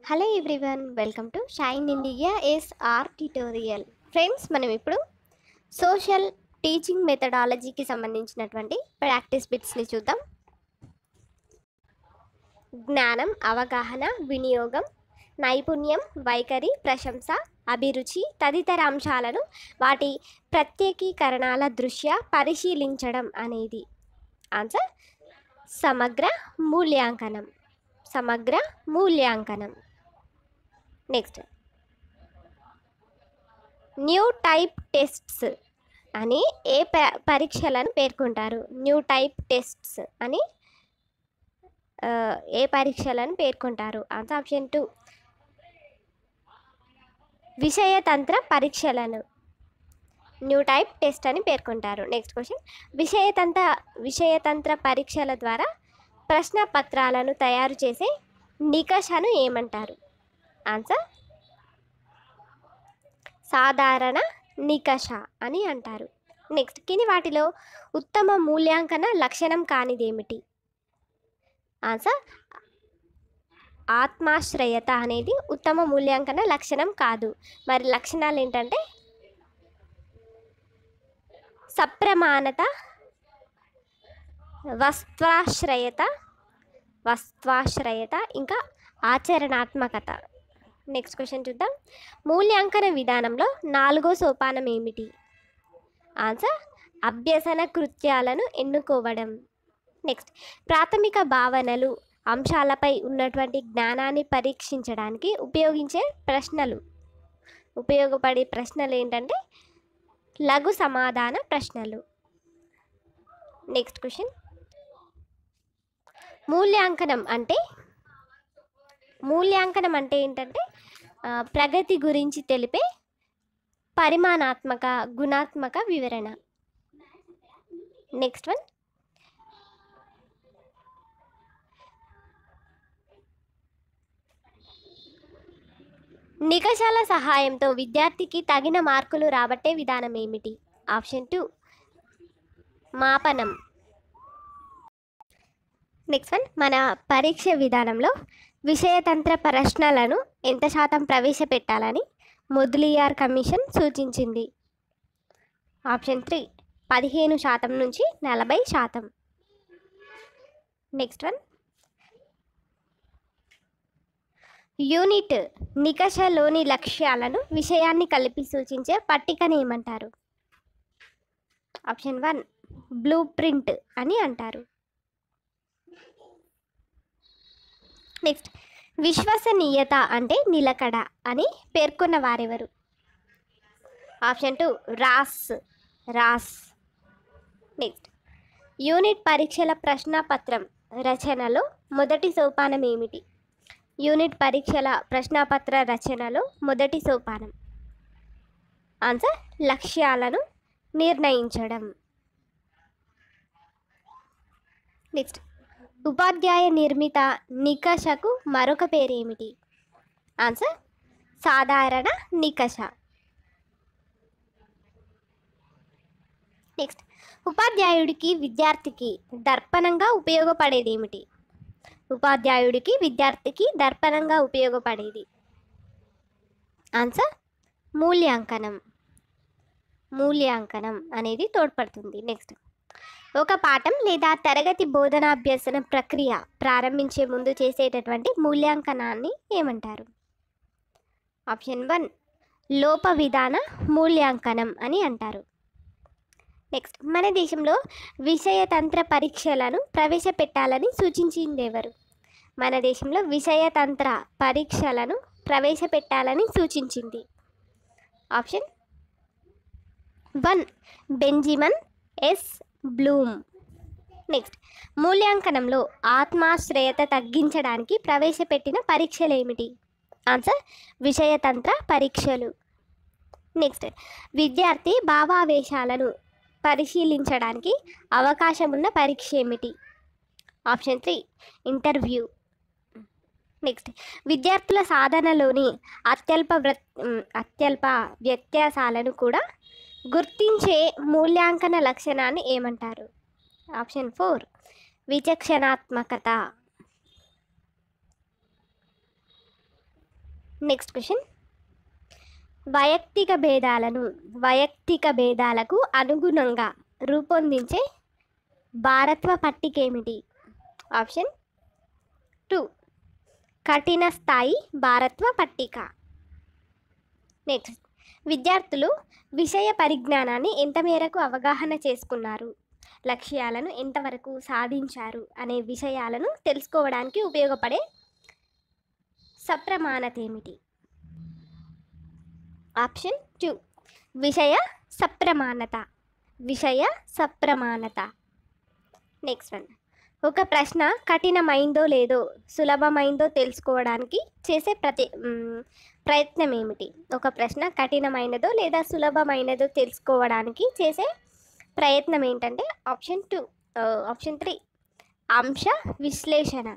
hello everyone welcome to Shine India SR tutorial friends మనం ఇప్పుడు social teaching మెథడాలజీకి సంబంధించినటువంటి practice బిట్స్ని చూద్దాం జ్ఞానం అవగాహన వినియోగం నైపుణ్యం వైఖరి ప్రశంస అభిరుచి తదితర అంశాలను వాటి ప్రత్యేకీకరణాల దృష్ట్యా పరిశీలించడం అనేది ఆన్సర్ సమగ్ర మూల్యాంకనం సమగ్ర మూల్యాంకనం నెక్స్ట్ న్యూ టైప్ టెస్ట్స్ అని ఏ ప- పరీక్షలను పేర్కొంటారు న్యూ టైప్ టెస్ట్స్ అని ఆ, ఏ పరీక్షలను పేర్కొంటారు ఆన్సర్ ఆప్షన్ టూ విషయతంత్ర పరీక్షలను న్యూ టైప్ టెస్ట్ అని పేర్కొంటారు నెక్స్ట్ క్వశ్చన్ విషయతంత్ర విషయతంత్ర పరీక్షల ద్వారా ప్రశ్న పత్రాలను తయారు చేసే నికషను ఏమంటారు ఆన్సర్ సాధారణ నికష అని అంటారు నెక్స్ట్ కింది వాటిలో ఉత్తమ మూల్యాంకన లక్షణం కానిదేమిటి ఆన్సర్ ఆత్మాశ్రయత అనేది ఉత్తమ మూల్యాంకన లక్షణం కాదు మరి లక్షణాలు ఏంటంటే సప్రమాణత వస్త్వాశ్రయత వస్త్వాశ్రయత ఇంకా ఆచరణాత్మకత నెక్స్ట్ క్వశ్చన్ చూద్దాం మూల్యాంకన విధానంలో నాలుగో సోపానం ఏమిటి ఆన్సర్ అభ్యసన కృత్యాలను ఎన్నుకోవడం నెక్స్ట్ ప్రాథమిక భావనలు అంశాలపై ఉన్నటువంటి జ్ఞానాన్ని పరీక్షించడానికి ఉపయోగించే ప్రశ్నలు ఉపయోగపడే ప్రశ్నలు ఏంటంటే లఘు సమాధాన ప్రశ్నలు నెక్స్ట్ క్వశ్చన్ మూల్యాంకనం అంటే మూల్యాంకనం అంటే ఏంటంటే ఆ, ప్రగతి గురించి తెలిపే పరిమాణాత్మక గుణాత్మక వివరణ నెక్స్ట్ వన్ నికషాల సహాయంతో విద్యార్థికి తగిన మార్కులు రాబట్టే విధానం ఏమిటి ఆప్షన్ టూ మాపనం నెక్స్ట్ వన్ మన పరీక్ష విధానంలో విషయతంత్ర ప్రశ్నలను ఎంత శాతం ప్రవేశపెట్టాలని ముద్లియార్ కమిషన్ సూచించింది ఆప్షన్ త్రీ పదిహేను శాతం నుంచి నలభై శాతం నెక్స్ట్ వన్ యూనిట్ నికషలోని లక్ష్యాలను విషయాన్ని కలిపి సూచించే పట్టికని ఏమంటారు ఆప్షన్ వన్ బ్లూ ప్రింట్ అని అంటారు నెక్స్ట్ విశ్వసనీయత అంటే నిలకడ అని పేర్కొన్న వారెవరు option two Ross Ross next unit పరీక్షల ప్రశ్నపత్రం రచనలో మొదటి సోపానం ఏమిటి యూనిట్ పరీక్షల ప్రశ్నపత్ర రచనలో మొదటి సోపానం ఆన్సర్ లక్ష్యాలను నిర్ణయించడం నెక్స్ట్ ఉపాధ్యాయ నిర్మిత నికషకు మరొక పేరు ఏమిటి ఆన్సర్ సాధారణ నికష నెక్స్ట్ ఉపాధ్యాయుడికి విద్యార్థికి దర్పణంగా ఉపయోగపడేది ఏమిటి ఉపాధ్యాయుడికి విద్యార్థికి దర్పణంగా ఉపయోగపడేది ఆన్సర్ మూల్యాంకనం మూల్యాంకనం అనేది తోడ్పడుతుంది నెక్స్ట్ ఒక పాఠం లేదా తరగతి బోధనాభ్యసన ప్రక్రియ ప్రారంభించే ముందు చేసేటటువంటి మూల్యాంకనాన్ని ఏమంటారు ఆప్షన్ వన్ లోప విధాన మూల్యాంకనం అని అంటారు నెక్స్ట్ మన దేశంలో విషయతంత్ర పరీక్షలను ప్రవేశపెట్టాలని సూచించింది ఎవరు మన దేశంలో విషయతంత్ర పరీక్షలను ప్రవేశపెట్టాలని సూచించింది option one Benjamin S Bloom next మూల్యాంకనంలో ఆత్మాశ్రయత తగ్గించడానికి ప్రవేశపెట్టిన పరీక్షలు ఏమిటి ఆన్సర్ విషయతంత్ర పరీక్షలు నెక్స్ట్ విద్యార్థి భావావేశాలను పరిశీలించడానికి అవకాశం ఉన్న పరీక్ష ఏమిటి ఆప్షన్ త్రీ ఇంటర్వ్యూ నెక్స్ట్ విద్యార్థుల సాధనలోని అత్యల్ప వ్ర ఉమ్, అత్యల్ప వ్యత్యాసాలను కూడా గుర్తించే మూల్యాంకన లక్షణాన్ని ఏమంటారు ఆప్షన్ ఫోర్ విచక్షణాత్మకత నెక్స్ట్ క్వశ్చన్ వైయక్తిక భేదాలను వైయక్తిక భేదాలకు అనుగుణంగా రూపొందించే భారత్వ పట్టిక ఏమిటి ఆప్షన్ టూ కఠిన స్థాయి భారత్వ పట్టిక నెక్స్ట్ విద్యార్థులు విషయ పరిజ్ఞానాన్ని ఎంత మేరకు అవగాహన చేసుకున్నారు లక్ష్యాలను ఎంతవరకు సాధించారు అనే విషయాలను తెలుసుకోవడానికి ఉపయోగపడే సప్రమాణత ఏమిటి ఆప్షన్ టూ విషయ సప్రమాణత విషయ సప్రమాణత నెక్స్ట్ వన్ ఒక ప్రశ్న కఠినమైందో లేదో సులభమైందో తెలుసుకోవడానికి చేసే ప్రతి మ్, ప్రయత్నం ఏమిటి ఒక ప్రశ్న కఠినమైనదో లేదా సులభమైనదో తెలుసుకోవడానికి చేసే ప్రయత్నం ఏంటంటే ఆప్షన్ టూ ఆప్షన్ త్రీ అంశ విశ్లేషణ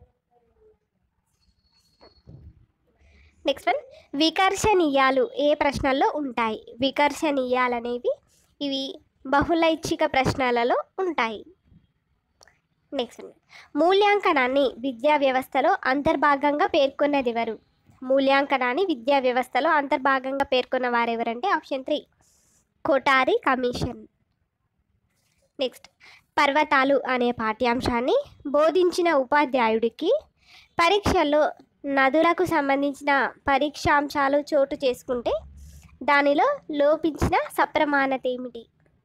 నెక్స్ట్ వన్ వికర్షణీయాలు ఏ ప్రశ్నల్లో ఉంటాయి వికర్షణీయాలు అనేవి ఇవి బహుళైచ్ఛిక ప్రశ్నలలో ఉంటాయి నెక్స్ట్ వన్ మూల్యాంకనాన్ని విద్యా వ్యవస్థలో అంతర్భాగంగా పేర్కొన్నది ఎవరు మూల్యాంకనాన్ని విద్యా వ్యవస్థలో అంతర్భాగంగా పేర్కొన్న వారెవరంటే option three Kothari commission next పర్వతాలు అనే పాఠ్యాంశాన్ని బోధించిన ఉపాధ్యాయుడికి పరీక్షల్లో నదులకు సంబంధించిన పరీక్షాంశాలు చోటు చేసుకుంటే దానిలో లోపించిన సప్రమాణత ఏమిటి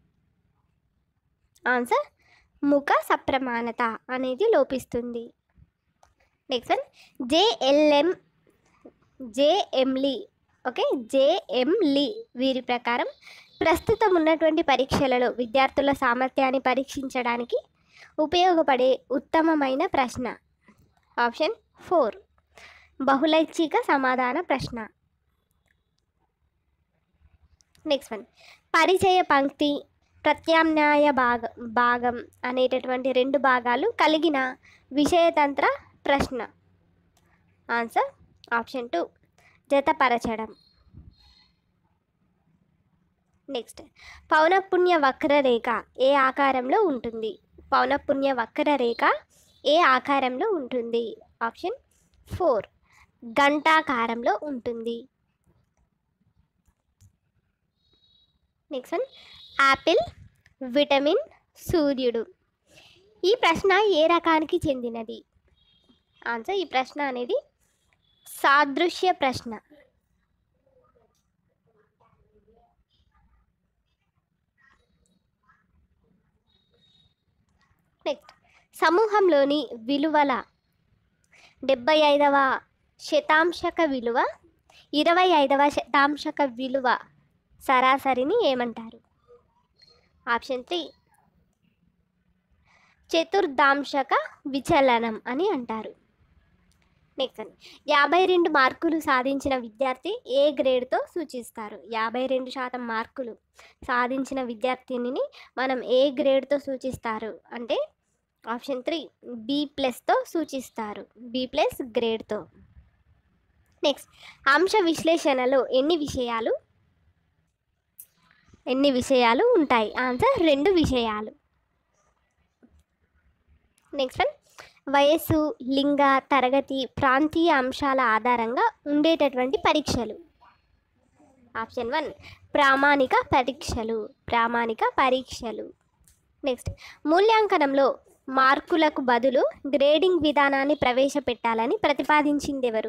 ఆన్సర్ ముఖ సప్రమాణత అనేది లోపిస్తుంది నెక్స్ట్ వన్ జేఎల్ఎం జేఎంలి ఓకే జేఎంలి వీరి ప్రకారం ప్రస్తుతం ఉన్నటువంటి పరీక్షలలో విద్యార్థుల సామర్థ్యాన్ని పరీక్షించడానికి ఉపయోగపడే ఉత్తమమైన ప్రశ్న ఆప్షన్ ఫోర్ బహుళైచ్ఛిక సమాధాన ప్రశ్న నెక్స్ట్ వన్ పరిచయ పంక్తి ప్రత్యామ్నాయ భాగ భాగం అనేటటువంటి రెండు భాగాలు కలిగిన విషయతంత్ర ప్రశ్న ఆన్సర్ ఆప్షన్ టూ జతపరచడం నెక్స్ట్ పౌనఃపుణ్య వక్రరేఖ ఏ ఆకారంలో ఉంటుంది పౌనఃపుణ్య వక్రరేఖ ఏ ఆకారంలో ఉంటుంది ఆప్షన్ ఫోర్ గంటాకారంలో ఉంటుంది నెక్స్ట్ వన్ యాపిల్ విటమిన్ సూర్యుడు ఈ ప్రశ్న ఏ రకానికి చెందినది ఆన్సర్ ఈ ప్రశ్న అనేది సాదృశ్య ప్రశ్న నెక్స్ట్ సమూహంలోని విలువల డెబ్బై ఐదవ శతాంశక విలువ ఇరవై ఐదవ శతాంశక విలువ సరాసరిని ఏమంటారు ఆప్షన్ త్రీ చతుర్దాంశక విచలనం అని అంటారు నెక్స్ట్ అని యాభై రెండు మార్కులు సాధించిన విద్యార్థి ఏ గ్రేడ్తో సూచిస్తారు యాభై రెండు శాతం మార్కులు సాధించిన విద్యార్థినిని మనం ఏ గ్రేడ్తో సూచిస్తారు అంటే ఆప్షన్ త్రీ బి ప్లస్తో సూచిస్తారు బి ప్లస్ గ్రేడ్తో నెక్స్ట్ అంశ విశ్లేషణలో ఎన్ని విషయాలు ఎన్ని విషయాలు ఉంటాయి ఆన్సర్ రెండు విషయాలు నెక్స్ట్ వన్ వయస్సు లింగ తరగతి ప్రాంతీయ అంశాల ఆధారంగా ఉండేటటువంటి పరీక్షలు ఆప్షన్ వన్ ప్రామాణిక పరీక్షలు ప్రామాణిక పరీక్షలు నెక్స్ట్ మూల్యాంకనంలో మార్కులకు బదులు గ్రేడింగ్ విధానాన్ని ప్రవేశపెట్టాలని ప్రతిపాదించింది ఎవరు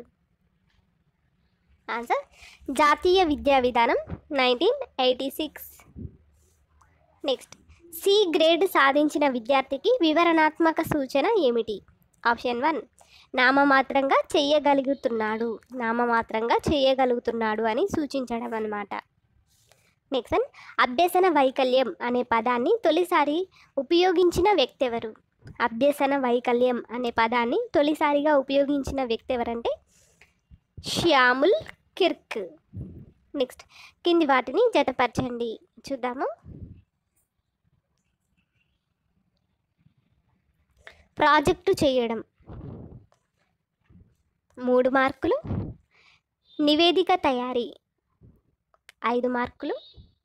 ఆన్సర్ జాతీయ విద్యా విధానం nineteen eighty six next C grade సాధించిన విద్యార్థికి వివరణాత్మక సూచన ఏమిటి ఆప్షన్ వన్ నామమాత్రంగా చేయగలుగుతున్నాడు నామమాత్రంగా చేయగలుగుతున్నాడు అని సూచించడం అన్నమాట నెక్స్ట్ వన్ అభ్యసన వైకల్యం అనే పదాన్ని తొలిసారి ఉపయోగించిన వ్యక్తి ఎవరు అభ్యసన వైకల్యం అనే పదాన్ని తొలిసారిగా ఉపయోగించిన వ్యక్తి ఎవరంటే శ్యాముల్ కిర్క్ నెక్స్ట్ కింది వాటిని జతపరచండి చూద్దాము ప్రాజెక్టు చేయడం మూడు మార్కులు నివేదిక తయారీ ఐదు మార్కులు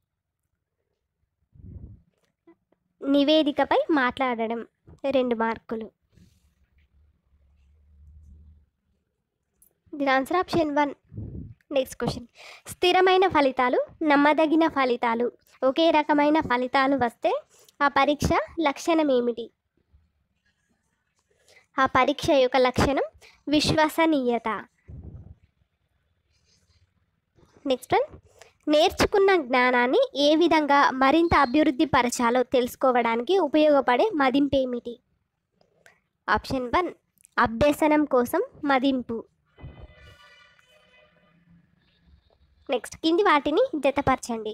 నివేదికపై మాట్లాడడం రెండు మార్కులు దీని answer option one next question స్థిరమైన ఫలితాలు నమ్మదగిన ఫలితాలు ఒకే రకమైన ఫలితాలు వస్తే ఆ పరీక్ష లక్షణం ఏమిటి ఆ పరీక్ష యొక్క లక్షణం విశ్వసనీయత నెక్స్ట్ వన్ నేర్చుకున్న జ్ఞానాన్ని ఏ విధంగా మరింత అభివృద్ధి పరచాలో తెలుసుకోవడానికి ఉపయోగపడే మదింపు ఏమిటి ఆప్షన్ వన్ అభ్యసనం కోసం మదింపు నెక్స్ట్ కింది వాటిని జతపరచండి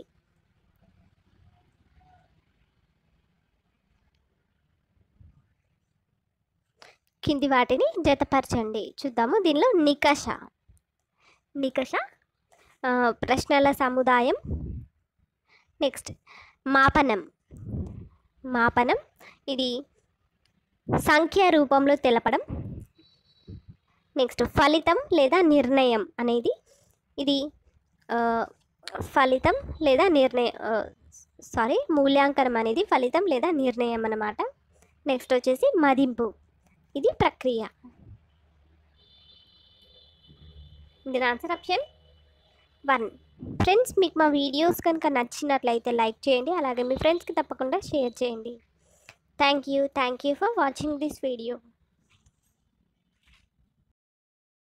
కింది వాటిని జతపరచండి చూద్దాము దీనిలో నికష నికష ఆ, ప్రశ్నల సముదాయం నెక్స్ట్ మాపనం మాపనం ఇది సంఖ్య రూపంలో తెలపడం నెక్స్ట్ ఫలితం లేదా నిర్ణయం అనేది ఇది ఆ, ఫలితం లేదా నిర్ణయ సారీ మూల్యాంకనం అనేది ఫలితం లేదా నిర్ణయం అన్నమాట నెక్స్ట్ వచ్చేసి మదింపు ఇది ప్రక్రియ దీని ఆన్సర్ ఆప్షన్ వన్ ఫ్రెండ్స్ మీకు మా వీడియోస్ కనుక నచ్చినట్లయితే లైక్ చేయండి అలాగే మీ ఫ్రెండ్స్కి తప్పకుండా షేర్ చేయండి thank you thank you for watching this video